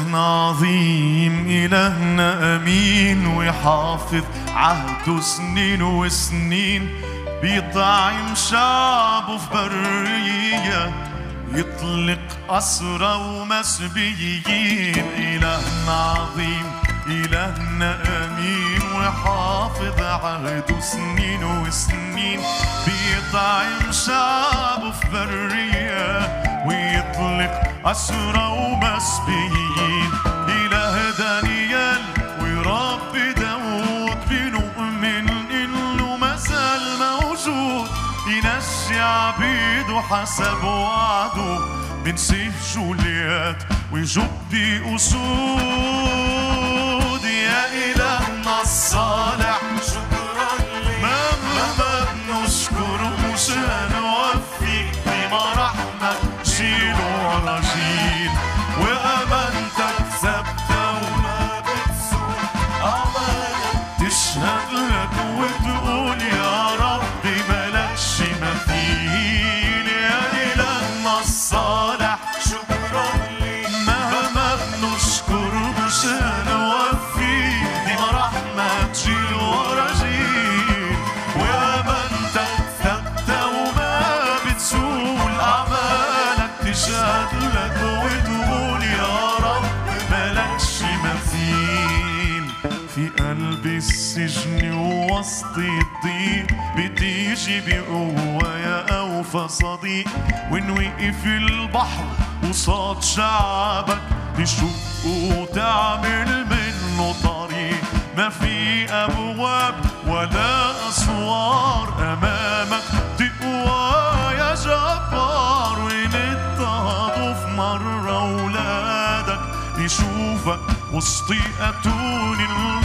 إلهنا عظيم إلهنا أمين ويحافظ عهده سنين وسنين بيطعم شعبه في برية يطلق أسرى ومسبيين إلهنا عظيم إلهنا أمين وحافظ عهده سنين وسنين بيطعم شعبه في برية ويطلق أسرى ومسبيين إله دانيال ورب داود بنؤمن إنه مازال موجود ينشي عبيده حسب وعده من سيف جوليات ويجب أسود يا إلهنا الصالح شكرا لك مهما بنشكر مش هنوفيك بمراحمك جيل ورا جيل وأمانتك ثابتة وما بتسوق أمانك تشهد لك وتقول يا ربي ملكش مثيل يا إلهنا الصالح شكرا لك مهما بنشكر مش هنوفي دي مراحمك جيل ورا جيل وامانتك ثابتة وما بتزول أعمالك تشهد لك وتقول يا رب ملكش مثيل في قلب السجن ووسط الضيق بتيجي بقوة يا أوفى صديق وإن وقف البحر وصاد شعبك تشق وتعمل منه طريق ما في أبواب ولا أسوار أمامك تقوى يا جبار وإن اضطهدوا في مرة أولادك يشوفك وسط أتون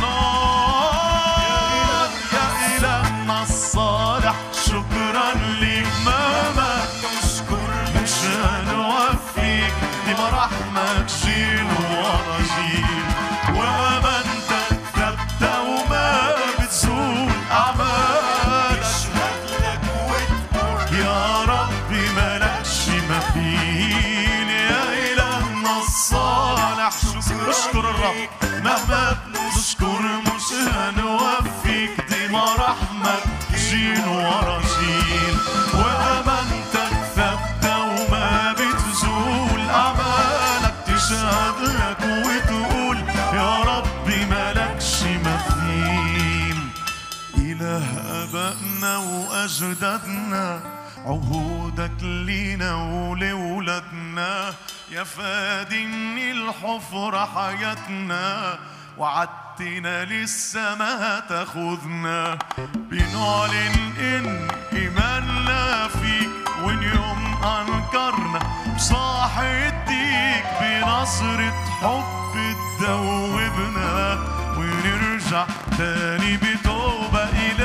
النار يا إلهنا الصالح شكرا ليك مهما نشكر مش هنوفيك دي مراحمك جيل ورا جيل وامانتك ثابتة وما بتزول أعمالك اشهد لك وتقول يا ربي ملكش مثيل يا إلهنا الصالح اشكر الرب مهما نشكر مش هنوفيك دي مراحمك جيل ورا جيل وأمانتك ثابتة وما بتزول أعمالك تشهد لك وتقول يا ربي ملكش مثيل إله آبائنا وأجدادنا عهودك لينا ولولادنا يا فادني الحفرة حياتنا وعدتنا للسما تاخذنا بنعلن إن إيماننا فيك وإن يوم أنكرنا بصاح الديك بنصرة حب تدوبنا ونرجع تاني بتوبة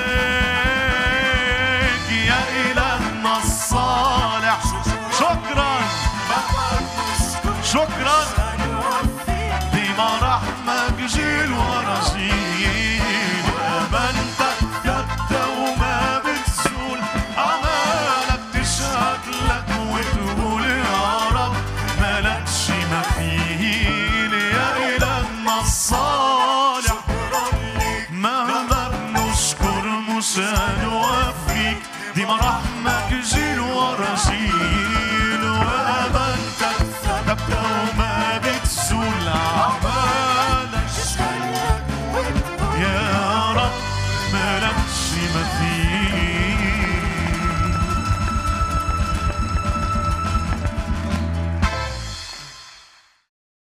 إليك يا إلهنا الصالح شكرا شكرا دي مراحمك جيل ورا جيل أمانتك ثابتة وما بتزول أمالك تشهد لك وتقول يا رب ملكش مثيل يا إلهنا الصالح مهما بنشكر مش هنوفيك دي مراحمك جيل ورا جيل وأمانتك ثابتة وما بتزول أعمالك يا رب ملكش مثيل